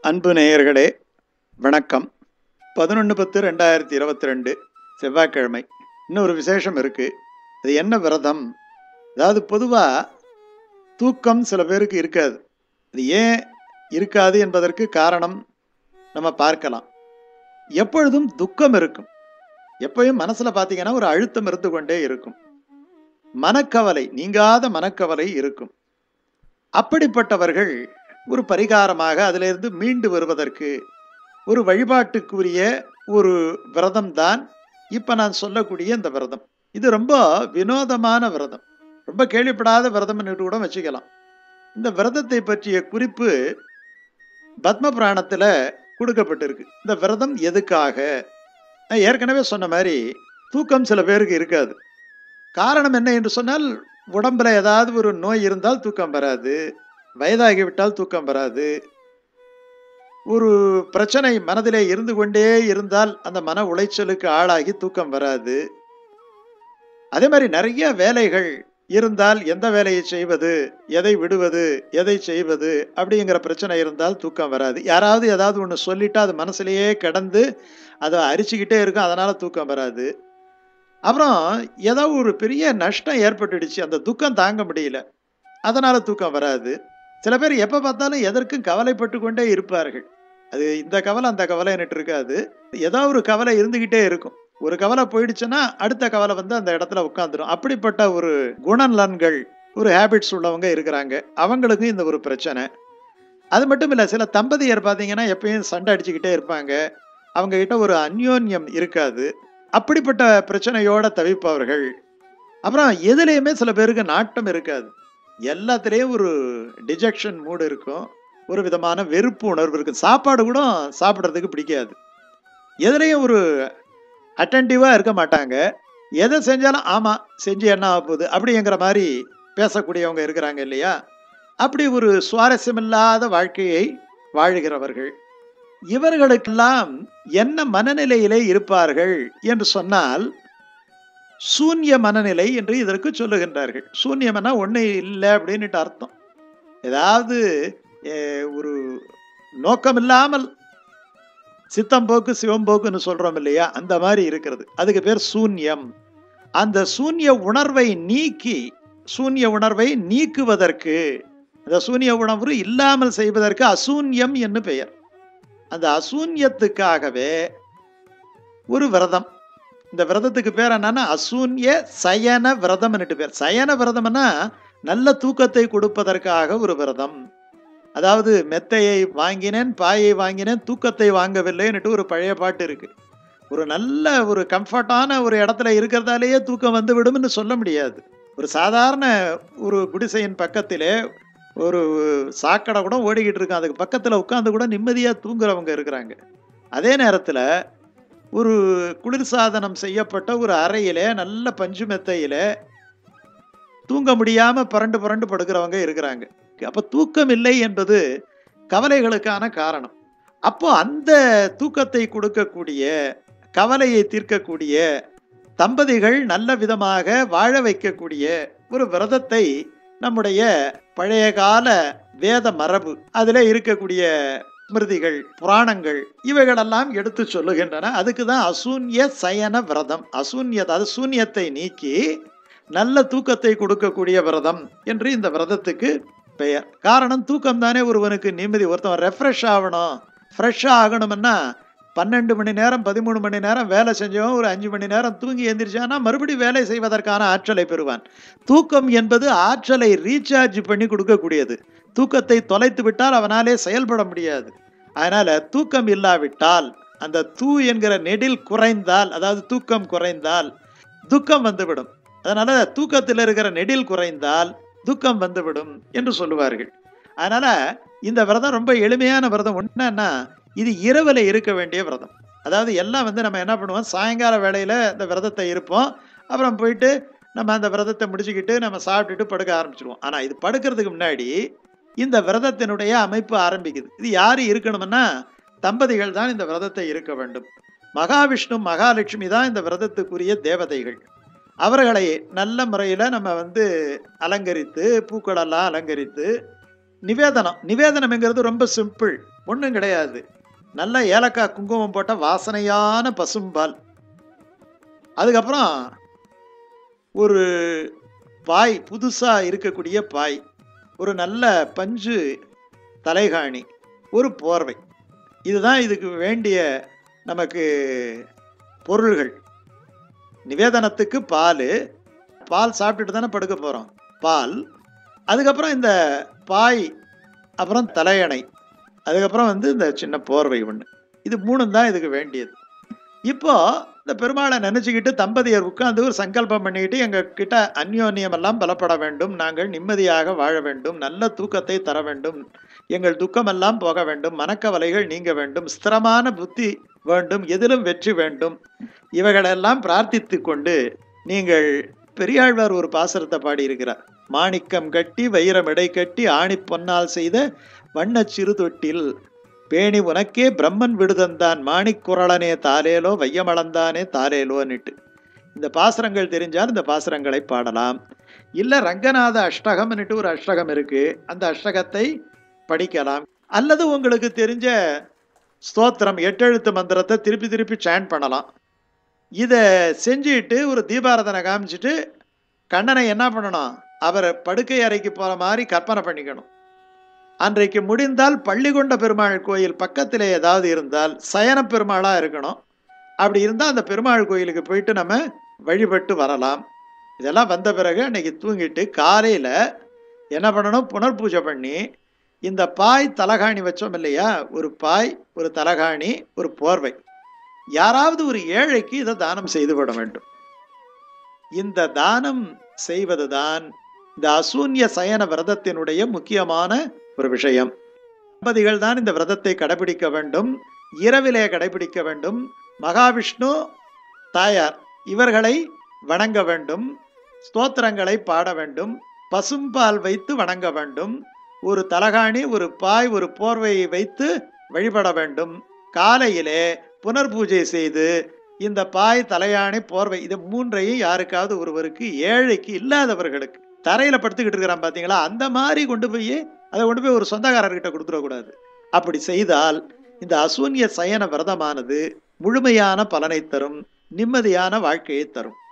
அன்பு நேயர்களே வணக்கம் பதினொன்று பத்து ரெண்டாயிரத்தி இருபத்தி ரெண்டு செவ்வாய்க்கிழமை இன்னொரு விசேஷம் இருக்குது அது என்ன விரதம் அதாவது பொதுவாக தூக்கம் சில பேருக்கு இருக்காது அது ஏன் இருக்காது என்பதற்கு காரணம் நம்ம பார்க்கலாம் எப்பொழுதும் துக்கம் இருக்கும் எப்பயும் மனசில் பார்த்தீங்கன்னா ஒரு அழுத்தம் இருந்து கொண்டே இருக்கும் மனக்கவலை நீங்காத மனக்கவலை இருக்கும் அப்படிப்பட்டவர்கள் ஒரு பரிகாரமாக அதிலிருந்து மீண்டு வருவதற்கு ஒரு வழிபாட்டுக்குரிய ஒரு விரதம் தான் இப்போ நான் சொல்லக்கூடிய இந்த விரதம் இது ரொம்ப வினோதமான விரதம் ரொம்ப கேள்விப்படாத விரதம்னு கூட வச்சுக்கலாம் இந்த விரதத்தை பற்றிய குறிப்பு பத்ம புராணத்தில் கொடுக்கப்பட்டிருக்கு இந்த விரதம் எதுக்காக நான் ஏற்கனவே சொன்ன மாதிரி தூக்கம் சில பேருக்கு இருக்காது காரணம் என்ன என்று சொன்னால் உடம்புல ஏதாவது ஒரு நோய் இருந்தால் தூக்கம் வராது வயதாகிவிட்டால் தூக்கம் வராது ஒரு பிரச்சனை மனதிலே இருந்து கொண்டே இருந்தால் அந்த மன உளைச்சலுக்கு ஆளாகி தூக்கம் வராது அதே மாதிரி நிறைய வேலைகள் இருந்தால் எந்த வேலையை செய்வது எதை விடுவது எதை செய்வது அப்படிங்கிற பிரச்சனை இருந்தால் தூக்கம் வராது யாராவது ஏதாவது ஒன்று சொல்லிட்டா அது மனசுலயே கிடந்து அதை அரிச்சுக்கிட்டே இருக்கும் அதனால தூக்கம் வராது அப்புறம் ஏதோ ஒரு பெரிய நஷ்டம் ஏற்பட்டுடுச்சு அந்த துக்கம் தாங்க முடியல அதனால தூக்கம் வராது சில பேர் எப்போ பார்த்தாலும் எதற்கும் கவலைப்பட்டு கொண்டே இருப்பார்கள் அது இந்த கவலை அந்த கவலைன்னுட்டு இருக்காது ஏதோ ஒரு கவலை இருந்துக்கிட்டே இருக்கும் ஒரு கவலை போயிடுச்சுன்னா அடுத்த கவலை வந்து அந்த இடத்துல உட்காந்துரும் அப்படிப்பட்ட ஒரு குணநலன்கள் ஒரு ஹேபிட்ஸ் உள்ளவங்க இருக்கிறாங்க அவங்களுக்கும் இந்த ஒரு பிரச்சனை அது மட்டும் இல்லை சில தம்பதியர் பார்த்தீங்கன்னா எப்பயும் சண்டை அடிச்சுக்கிட்டே இருப்பாங்க அவங்க கிட்ட ஒரு அந்யோன்யம் இருக்காது அப்படிப்பட்ட பிரச்சனையோட தவிப்பவர்கள் அப்புறம் எதுலேயுமே சில பேருக்கு நாட்டம் இருக்காது எல்லாத்துலேயும் ஒரு டிஜெக்ஷன் மூடு இருக்கும் ஒரு விதமான வெறுப்பு உணர்வு இருக்கும் சாப்பாடு கூட சாப்பிட்றதுக்கு பிடிக்காது எதுலேயும் ஒரு அட்டன்டிவாக இருக்க மாட்டாங்க எதை செஞ்சாலும் ஆமாம் செஞ்சு என்ன ஆக போகுது அப்படிங்கிற மாதிரி பேசக்கூடியவங்க இருக்கிறாங்க இல்லையா அப்படி ஒரு சுவாரஸ்யமில்லாத வாழ்க்கையை வாழுகிறவர்கள் இவர்களுக்கெல்லாம் என்ன மனநிலையிலே இருப்பார்கள் என்று சொன்னால் சூன்ய மனநிலை என்று இதற்கு சொல்லுகின்றார்கள் சூன்யம்னா ஒன்றும் இல்லை அப்படின்னுட்டு அர்த்தம் ஏதாவது ஒரு நோக்கம் இல்லாமல் சித்தம்போக்கு சிவம்போக்குன்னு சொல்றோம் இல்லையா அந்த மாதிரி இருக்கிறது அதுக்கு பேர் சூன்யம் அந்த சூன்ய உணர்வை நீக்கி சூன்ய உணர்வை நீக்குவதற்கு அந்த சூன்ய உணர்வு இல்லாமல் செய்வதற்கு அசூன்யம் என்று பெயர் அந்த அசூன்யத்துக்காகவே ஒரு விரதம் இந்த விரதத்துக்கு பேர் என்னன்னா அசூன்ய சயன விரதம்னுட்டு பேர் சயன விரதம்னா நல்ல தூக்கத்தை கொடுப்பதற்காக ஒரு விரதம் அதாவது மெத்தையை வாங்கினேன் பாயை வாங்கினேன் தூக்கத்தை வாங்கவில்லைன்னுட்டு ஒரு பழைய பாட்டு இருக்கு ஒரு நல்ல ஒரு கம்ஃபர்டான ஒரு இடத்துல இருக்கிறதாலேயே தூக்கம் வந்து விடும்னு சொல்ல முடியாது ஒரு சாதாரண ஒரு குடிசையின் பக்கத்திலே ஒரு சாக்கடை கூட ஓடிக்கிட்டு இருக்கும் அதுக்கு பக்கத்தில் உட்காந்து கூட நிம்மதியாக தூங்குறவங்க இருக்கிறாங்க அதே நேரத்தில் ஒரு குளிர்சாதனம் செய்யப்பட்ட ஒரு அறையிலே நல்ல பஞ்சு மெத்தையில் தூங்க முடியாமல் புரண்டு புரண்டு படுக்கிறவங்க இருக்கிறாங்க அப்போ தூக்கம் இல்லை என்பது கவலைகளுக்கான காரணம் அப்போ அந்த தூக்கத்தை கொடுக்கக்கூடிய கவலையை தீர்க்கக்கூடிய தம்பதிகள் நல்ல விதமாக வாழ வைக்கக்கூடிய ஒரு விரதத்தை நம்முடைய பழைய கால வேத மரபு அதில் இருக்கக்கூடிய ஸ்மிருதிகள் புராணங்கள் இவைகளெல்லாம் எடுத்து சொல்லுகின்றன அதுக்கு தான் அசூன்ய சயன விரதம் அசூன்ய அதாவது சூன்யத்தை நீக்கி நல்ல தூக்கத்தை கொடுக்கக்கூடிய விரதம் என்று இந்த விரதத்துக்கு பெயர் காரணம் தூக்கம் தானே ஒருவனுக்கு நிம்மதி ஒருத்தவன் ரெஃப்ரெஷ் ஆகணும் ஃப்ரெஷ்ஷாக ஆகணும்னா பன்னெண்டு மணி நேரம் பதிமூணு மணி நேரம் வேலை செஞ்சவன் ஒரு அஞ்சு மணி நேரம் தூங்கி எந்திரிச்சானா மறுபடியும் வேலை செய்வதற்கான ஆற்றலை பெறுவான் தூக்கம் என்பது ஆற்றலை ரீசார்ஜ் பண்ணி கொடுக்கக்கூடியது தூக்கத்தை தொலைத்து விட்டால் அவனாலே செயல்பட முடியாது அதனால தூக்கம் இல்லாவிட்டால் அந்த தூ என்கிற நெடில் குறைந்தால் அதாவது தூக்கம் குறைந்தால் துக்கம் வந்துவிடும் அதனால தூக்கத்தில் இருக்கிற நெடில் குறைந்தால் துக்கம் வந்துவிடும் என்று சொல்லுவார்கள் அதனால இந்த விரதம் ரொம்ப எளிமையான விரதம் என்னன்னா இது இரவில் இருக்க வேண்டிய விரதம் அதாவது எல்லாம் வந்து நம்ம என்ன பண்ணுவோம் சாயங்கால வேளையில் இந்த விரதத்தை இருப்போம் அப்புறம் போயிட்டு நம்ம அந்த விரதத்தை முடிச்சுக்கிட்டு நம்ம சாப்பிட்டுட்டு படுக்க ஆரம்பிச்சிடுவோம் ஆனால் இது படுக்கிறதுக்கு முன்னாடி இந்த விரதத்தினுடைய அமைப்பு ஆரம்பிக்குது இது யார் இருக்கணும்னா தம்பதிகள் தான் இந்த விரதத்தை இருக்க வேண்டும் மகாவிஷ்ணு மகாலட்சுமி தான் இந்த விரதத்துக்குரிய தேவதைகள் அவர்களை நல்ல முறையில் நம்ம வந்து அலங்கரித்து பூக்களெல்லாம் அலங்கரித்து நிவேதனம் நிவேதனம்ங்கிறது ரொம்ப சிம்பிள் ஒன்றும் கிடையாது நல்ல ஏலக்காய் குங்குமம் போட்ட வாசனையான பசும்பால் அதுக்கப்புறம் ஒரு பாய் புதுசாக இருக்கக்கூடிய பாய் ஒரு நல்ல பஞ்சு தலைகாணி ஒரு போர்வை இதுதான் இதுக்கு வேண்டிய நமக்கு பொருள்கள் நிவேதனத்துக்கு பால் பால் சாப்பிட்டுட்டு தானே படுக்க போகிறோம் பால் அதுக்கப்புறம் இந்த பாய் அப்புறம் தலையணை அதுக்கப்புறம் வந்து இந்த சின்ன போர்வை ஒன்று இது மூணும் தான் இதுக்கு வேண்டியது இப்போ இந்த பெருமாளை நினச்சிக்கிட்டு தம்பதியர் உட்கார்ந்து ஒரு சங்கல்பம் பண்ணிக்கிட்டு எங்கள் கிட்ட அந்யோன்யமெல்லாம் பலப்பட வேண்டும் நாங்கள் நிம்மதியாக வாழ வேண்டும் நல்ல தூக்கத்தை தர வேண்டும் எங்கள் துக்கமெல்லாம் போக வேண்டும் மனக்கவலைகள் நீங்க வேண்டும் ஸ்திரமான புத்தி வேண்டும் எதிலும் வெற்றி வேண்டும் இவைகளெல்லாம் பிரார்த்தித்து கொண்டு நீங்கள் பெரியாழ்வார் ஒரு பாசுரத்தை பாடியிருக்கிறார் மாணிக்கம் கட்டி வைரம் இடை கட்டி ஆணி பொன்னால் செய்த வண்ணச் சிறு தொட்டில் பேணி உனக்கே பிரம்மன் விடுதந்தான் மாணிக்குரளனே தாலேலோ வையமளந்தானே தாலேலோன்னுட்டு இந்த பாசுரங்கள் தெரிஞ்சால் இந்த பாசுரங்களை பாடலாம் இல்லை ரங்கநாத அஷ்டகம்னுட்டு ஒரு அஷ்டகம் இருக்கு அந்த அஷ்டகத்தை படிக்கலாம் அல்லது உங்களுக்கு தெரிஞ்ச ஸ்தோத்திரம் எட்டெழுத்து மந்திரத்தை திருப்பி திருப்பி சேன் பண்ணலாம் இதை செஞ்சுட்டு ஒரு தீபாரதனை காமிச்சிட்டு கண்ணனை என்ன பண்ணணும் அவர் படுக்கை அறைக்கு போகிற மாதிரி கற்பனை பண்ணிக்கணும் அன்றைக்கு முடிந்தால் பள்ளிகொண்ட பெருமாள் கோயில் பக்கத்தில் ஏதாவது இருந்தால் சயன பெருமாளாக இருக்கணும் அப்படி இருந்தால் அந்த பெருமாள் கோயிலுக்கு போயிட்டு நம்ம வழிபட்டு வரலாம் இதெல்லாம் வந்த பிறகு அன்னைக்கு தூங்கிட்டு காலையில் என்ன பண்ணணும் புனர்பூஜை பண்ணி இந்த பாய் தலகாணி வச்சோம் இல்லையா ஒரு பாய் ஒரு தலகாணி ஒரு போர்வை யாராவது ஒரு ஏழைக்கு இதை தானம் செய்து விட வேண்டும் இந்த தானம் செய்வதுதான் இந்த அசூன்ய சயன விரதத்தினுடைய முக்கியமான ஒரு விஷயம் தம்பதிகள் தான் இந்த விரதத்தை கடைபிடிக்க வேண்டும் இரவிலே கடைபிடிக்க வேண்டும் மகாவிஷ்ணு தாயார் இவர்களை வணங்க வேண்டும் ஸ்தோத்திரங்களை பாட வேண்டும் பசும்பால் வைத்து வணங்க வேண்டும் ஒரு தலகாணி ஒரு பாய் ஒரு போர்வையை வைத்து வழிபட வேண்டும் காலையிலே புனர்பூஜை செய்து இந்த பாய் தலையாணி போர்வை இது மூன்றையும் யாருக்காவது ஒருவருக்கு ஏழைக்கு இல்லாதவர்களுக்கு தரையில படுத்துக்கிட்டு இருக்கிறான் பாத்தீங்களா அந்த மாதிரி கொண்டு போய் அதை கொண்டு போய் ஒரு சொந்தக்காரர்கிட்ட கொடுத்துடக்கூடாது அப்படி செய்தால் இந்த அசூன்ய சயன விரதமானது முழுமையான பலனை தரும் நிம்மதியான வாழ்க்கையை தரும்